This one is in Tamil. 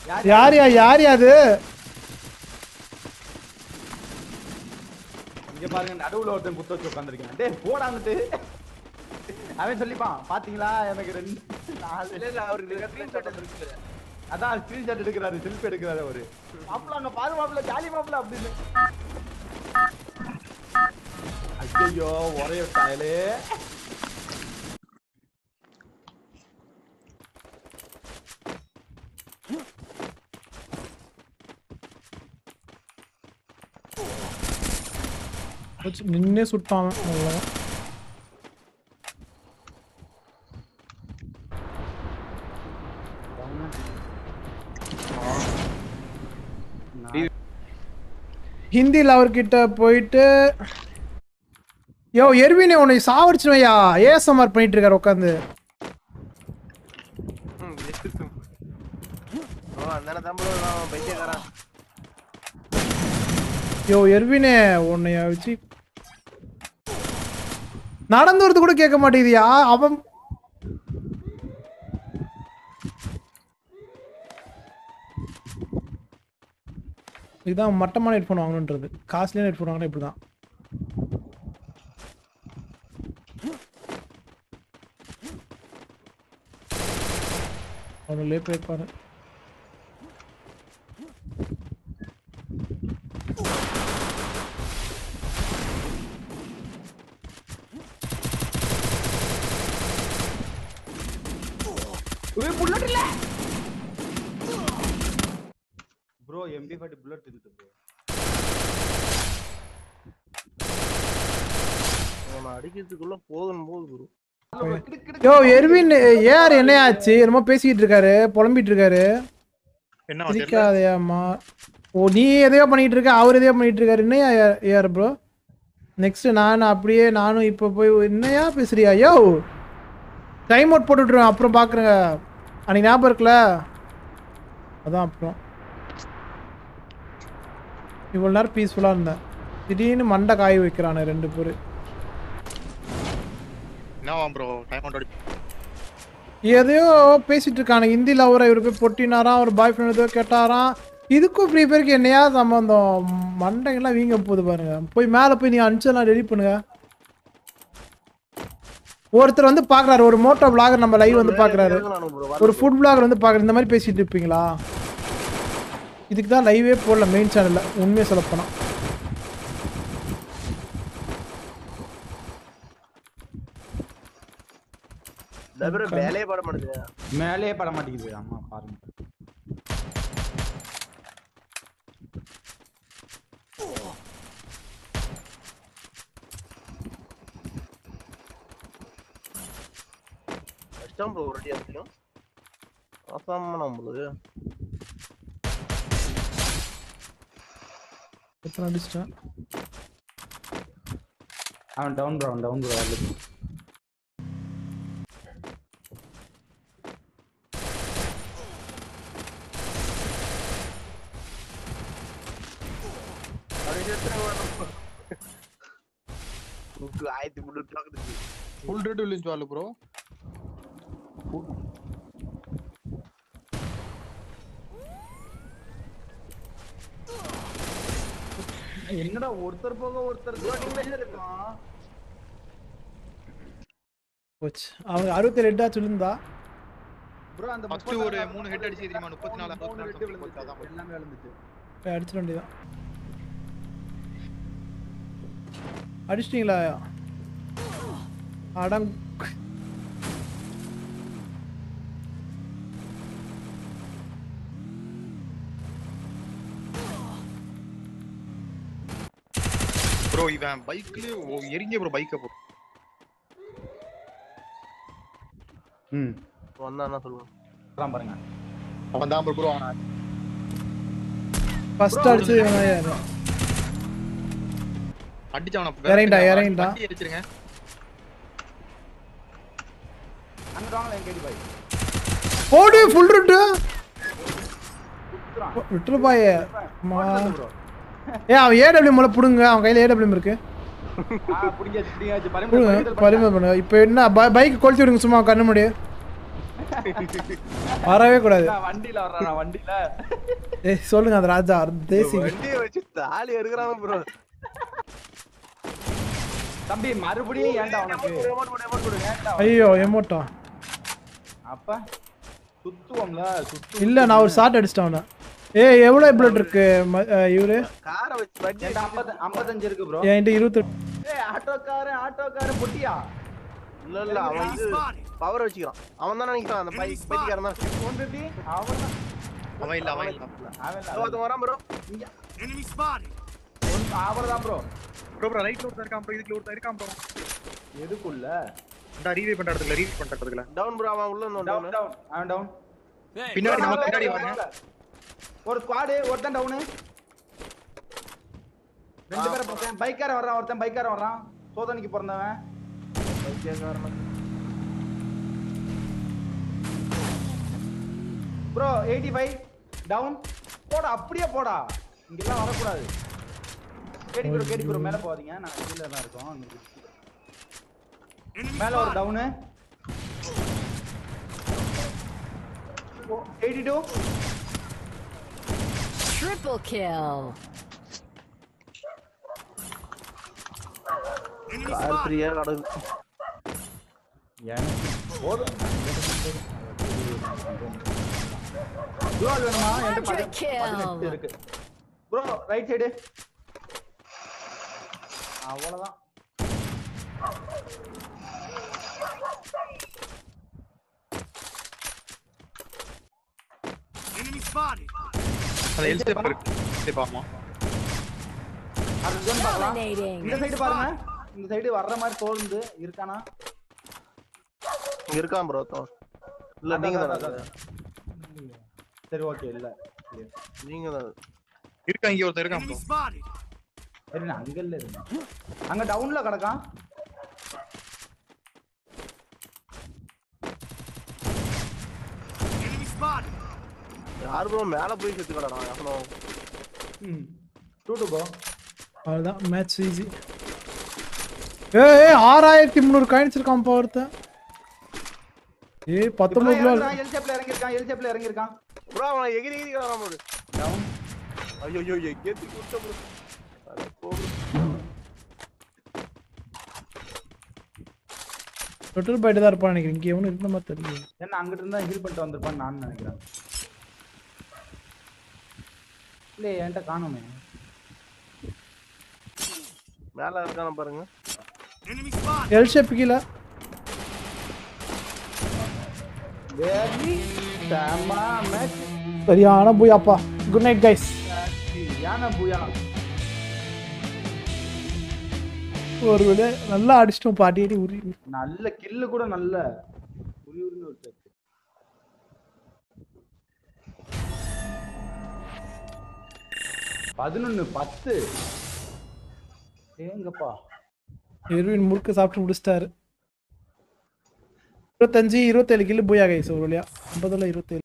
யார் யா யார் யா அது இங்க பாருங்க நடுவுல ஒருத்தன் குத்த வச்சு உட்காந்துருக்கேன் டேய் போடான்னுட்டு அவன் சொல்லிப்பான் பாத்தீங்களா எனக்கு ரெண்டு நாலு இல்ல இல்ல அவருக்கு ஸ்கிரீன்ஷாட் இருக்குல்ல அதான் ஸ்கிரீன்ஷாட் எடுக்கிறாரு செல்ஃபி எடுக்கிறாரு அவரு மாப்பிள்ள அங்க பாரு மாப்பிள்ள ஜாலி மாப்பிள்ள அப்படின்னு ஐயோ ஒரே ஸ்டைலு போச்சு, நின்னே சுட்டான் அவன். அவ்வளவுதான். ஹிந்தியில் அவர்கிட்ட போயிட்டு யோ எர்வினே உன்னை சாவடிச்சுவையா ஏஎஸ்எம்ஆர் பண்ணிட்டு இருக்காரு உட்காந்து ம் இருக்கும் ஓ அந்தான தம்பளம் நான் பைத்தியக்காரன் யோ எர்வினே உன்னைய வச்சு நடந்து வரது கூட கேட்க மாட்டேங்குதியா அவன் இதுதான் மட்டமான ஹெட்ஃபோன் வாங்கணுன்றது காஸ்ட்லியான ஹெட்ஃபோன் வாங்கினா இப்படி தான் அவனுள்ளே போயிருப்பாரு புல்லட் இல்ல ப்ரோ எம்பி ஃபார்ட்டி புல்லட் இருக்கு ப்ரோ அவனை அடிக்கிறதுக்குள்ள போதும் போது குரு யோ எர்வின் ஏஆர் என்னையாச்சு என்னமோ பேசிக்கிட்டு இருக்காரு புலம்பிட்டு இருக்காரு என்ன தெரியல சிரிக்காதேம்மா ஓ நீ எதையோ பண்ணிட்டு இருக்க அவர் எதையோ பண்ணிட்டு இருக்காரு என்னையா ஏஆர் ப்ரோ நெக்ஸ்ட் நான் அப்படியே நானும் இப்போ போய் என்னையா பேசுறியா யோ டைம் அவுட் போட்டு விட்ருவேன் அப்புறம் பார்க்குறேங்க அன்னைக்கு ஞாபகம் இருக்குல்ல அதான் அப்புறம் இவ்வளோ நேரம் பீஸ்ஃபுல்லாக இருந்தேன் திடீர்னு மண்டை காய வைக்கிறானே ரெண்டு பேர் என்னவா ப்ரோ டைம் அவுட் அடி எதையோ பேசிட்டு இருக்கானு ஹிந்தியில் அவரை இவர் போய் பொட்டினாராம் அவர் பாய் ஃப்ரெண்ட் ஏதோ கேட்டாராம் இதுக்கும் ஃப்ரீ ஃபயருக்கு என்னையா சம்மந்தம் மண்டைங்கெல்லாம் வீங்க போகுது பாருங்க போய் மேலே போய் நீ அனுப்பிச்சலாம் ரெடி பண்ணுங்க ஒருத்தர் வந்து பார்க்குறாரு ஒரு மோட்டோ பிளாகர் நம்ம லைவ் வந்து பார்க்குறாரு ஒரு ஃபுட் பிளாகர் வந்து பார்க்குற இந்த மாதிரி பேசிட்டு இருப்பீங்களா இதுக்கு தான் லைவே போடல மெயின் சேனலில் உண்மையை சொல்லப்போனால் தவிர வேலையே பட மாட்டேங்குது மேலேயே பட மாட்டேங்குது ஆமா பாருங்க கஷ்டம் ப்ரோ ஒரு அடி அடிக்கும் அசாம நம்மளுக்கு எத்தனை அடிச்சிட்டேன் அவன் டவுன் ப்ரோ டவுன் ப்ரோ வரல ஆயிரத்தி முன்னூத்தி பார்க்குது ఫుల్ రెడ్ నుంచి వాళ్ళు బ్రో என்னடா ஒருத்தர் போக ஒருத்தர் இருக்கான் போச்சு அவங்க அறுபத்தி ரெண்டா சொல்லியிருந்தா ப்ரோ அந்த ஃபர்ஸ்ட் ஒரு மூணு ஹெட் அடிச்சு தெரியுமா முப்பத்தி நாலு மூணு ஐம்பத்தி ரெட்டு நாலு விழுந்துச்சு அதான் bro. எல்லாமே விழுந்துச்சு போய் அடிச்சிட வேண்டியதான் அடிச்சிட்டிங்களா அடங் ப்ரோ இவன் பைக்ல எரிஞ்ச ப்ரோ பைக்கை ப்ரோ ம் வந்தா என்ன சொல்லுவேன் அதான் பாருங்க அவன் தான் ப்ரோ அவன் ஃபர்ஸ்ட் அடிச்சு இவன் யாரு? அடிச்சவன இறங்கிட்டா, இறங்கிட்டா. வண்டி அடிச்சிருங்க அங்க வாங்கல என் கேடி பாய் போடு ஃபுல் ரூட்டு குத்துறான் விட்டுரு பாயே அம்மா. ப்ரோ ஏ அவன் ஏடபிள்யூ மூலம் பிடுங்க அவன் கையில் ஏடபிள்யூ இருக்கு ஆ புடிங்காச்சு புடிங்காச்சு பிடுங்க பரிமாறு பண்ணுங்க இப்போ என்ன பைக் கொளுத்தி விடுங்க சும்மா கண்ணு முடி வரவே கூடாது நான் வண்டியில வர்றேன் நான் வண்டியில ஏய் சொல்லுங்க அந்த ராஜா தேசி வண்டியை வச்சு தாலி எடுக்கிறாங்க ப்ரோ தம்பி மறுபடியும் ஏன்டா உனக்கு ஏன்டா உனக்கு? ஐயோ எமோட்டா அப்ப சுத்துவோம்ல சுத்து இல்ல நான் ஒரு ஷாட் அடிச்சிட்டேன் அவனை ஏய் எவ்வளோ புல்லட் இருக்கு ம- அஹ், இவரு காரை வச்சு வண்டி ஏன்டா ஐம்பது ஐம்பத்தஞ்சு இருக்கு ப்ரோ என்கிட்ட இருபத்தெட்டு ஏய் ஆட்டோக்காரன் ஆட்டோக்காரன் பொட்டியா இல்ல இல்ல அவன் வந்து பவர் வச்சுக்கிறான் அவன் தான் நினைக்கிறான் அந்த பை பைக்காரன் தான் ஒன் ஃபிஃப்டி அவன் தான். அவன் இல்ல அவன் இல்ல அவன் இல்ல, அவன் ஒருத்தன் வரான் ப்ரோ இங்க. ஒன்- அவன் தான் ப்ரோ ப்ரோ ப்ரோ ரைட்ல ஒருத்தர் இருக்கான் ப்ரோ இதுக்குள்ள ஒருத்தர் இருக்கான் ப்ரோ எதுக்குள்ள இந்த ரீவே பண்ற இடத்துல ரீவே பண்ற இடத்துல டவுன் ப்ரோ அவன் உள்ள டவுன் இருந்தவன் டவுன் அவன் டவுன் பின்னாடி நம்ம பின்னாடி வாங்க ஒரு ஸ்குவாடு ஒருத்தன் டவுனு ரெண்டு பேரும் பார்த்தேன் பைக்காரன் வர்றான் ஒருத்தன் பைக்காரன் வர்றான் சோதனைக்கு பிறந்தவன் ப்ரோ எயிட்டி ஃபைவ் டவுன் போடா அப்படியே போடா இங்கெல்லாம் வரக்கூடாது கேடி ப்ரோ கேடி ப்ரோ மேலே போகாதீங்க நான் கீழே தான் இருக்கோம் மேலே ஒரு down eighty two Triple kill. Car ஃப்ரீயா கடவுள் எனக்கு போதும் குளோல் வேணுமா என்கிட்ட Quadra பதி- kill. பதினெட்டு இருக்கு ப்ரோ ரைட் சைடு அவ்வளவுதான் அந்த எல் ஸ்டெப் இருக்கு ஸ்டெப் ஆமா அது zone பார்க்கலாம் Dominating. இந்த சைடு பாருங்க இந்த சைடு வர்ற மாதிரி தோணுது இருக்கானா இங்க இருக்கான் ப்ரோ ஒருத்தன் இல்ல அதான், நீங்க அதான், தான் அதான். சரி ஓகே இல்ல நீங்க தான் இருக்கான் இங்க ஒருத்தர் இருக்கான் ப்ரோ சரி நான் அங்க இல்ல இருந்தேன் அங்க டவுன்ல கிடக்கான் யார் ப்ரோ மேல போய் செத்து கடறான் எவனோ ம் டூ டு கோ அவ்வளோதான் மேட்ச் ஈஸி ஏய் ஏய், ஆறாயிரத்தி முந்நூறு காயின்ஸ் இருக்கான் பா ஒருத்தன் ஏய் பத்தொன்பது கிலோ எல் ஷேப்ல இறங்கிருக்கான் எல் ஷேப்ல இறங்கிருக்கான் ப்ரோ அவன் எகிரி எகிரி கடறான் ப்ரோ டவுன் ஐயோ ஐயோ எங்கே தூக்கி விட்ட ப்ரோ அட போ bro. பெட்ரோல் போயிட்டு தான் இருப்பான் நினைக்கிறேன் இங்கே எவனும் இருந்த மாதிரி தெரியல என்ன அங்கிட்டு இருந்தா ஹீல் பண்ணிட்டு வந்திருப்பான்னு நான் நினைக்கிறேன் இல்ல என்கிட்ட காணுமே மேல இருக்கான பாருங்க எல் ஷேப் கீழே வெரி செம மேட்ச் சரியான போய் அப்பா குட் நைட் கைஸ் யானை பூயா ஒரு வேளை நல்லா அடிச்சிட்டோம் பாட்டி அடி உரி நல்ல கில்லு கூட நல்ல உரி உரின்னு ஒரு set. பதினொன்னு பத்து ஏங்கப்பா எருவின் முறுக்கு சாப்பிட்டு முடிச்சிட்டாரு இருபத்தஞ்சு இருபத்தேழு கிலோ போயா கைஸ் ஒரு வழியா ஐம்பதுல இருபத்தேழு